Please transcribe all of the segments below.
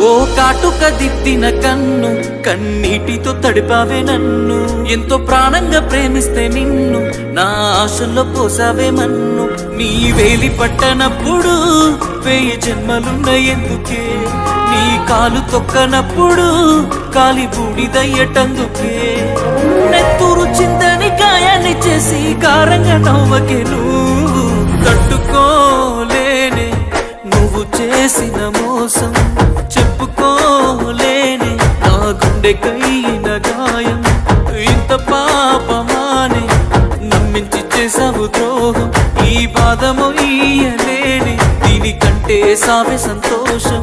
ఓ కాటుక దిద్దిన కన్ను కన్నీటితో తడిపావే నన్ను ఎంతో ప్రాణంగా ప్రేమిస్తే నిన్ను నా ఆశల్లో పోసావే మన్ను నీ వేలి పట్టనప్పుడు వెయ్యి జన్మలున్న ఎందుకే నీ కాలు తొక్కనప్పుడు కాలి బూడిదయ్యటందుకే నెత్తూరు చిందని గాయాన్ని చేసి కారంగా నవ్వకే నువ్వు తట్టుకోలేనే నువ్వు చేసిన మోసం చెప్పుకోలేనే నా గుండె కైన గాయం ఇంత పాపమానే నమ్మించి చేసావు ద్రోహం ఈ బాధము ఇయ్యలేని దీనికంటే సావే సంతోషం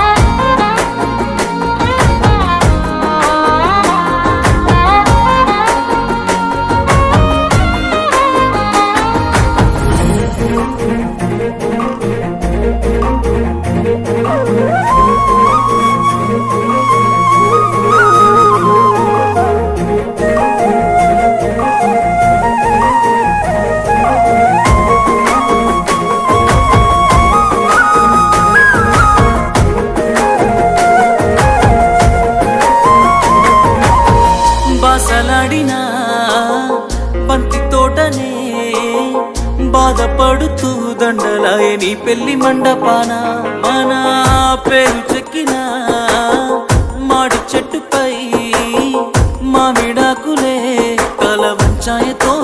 బాసలాడినా బంతి తోటనే బాధపడుతూ దండలాయ నీ పెళ్లి మండపాన మన పేరు చెక్కిన మాడి చెట్టుపై మామిడాకులే తల వంచాయతో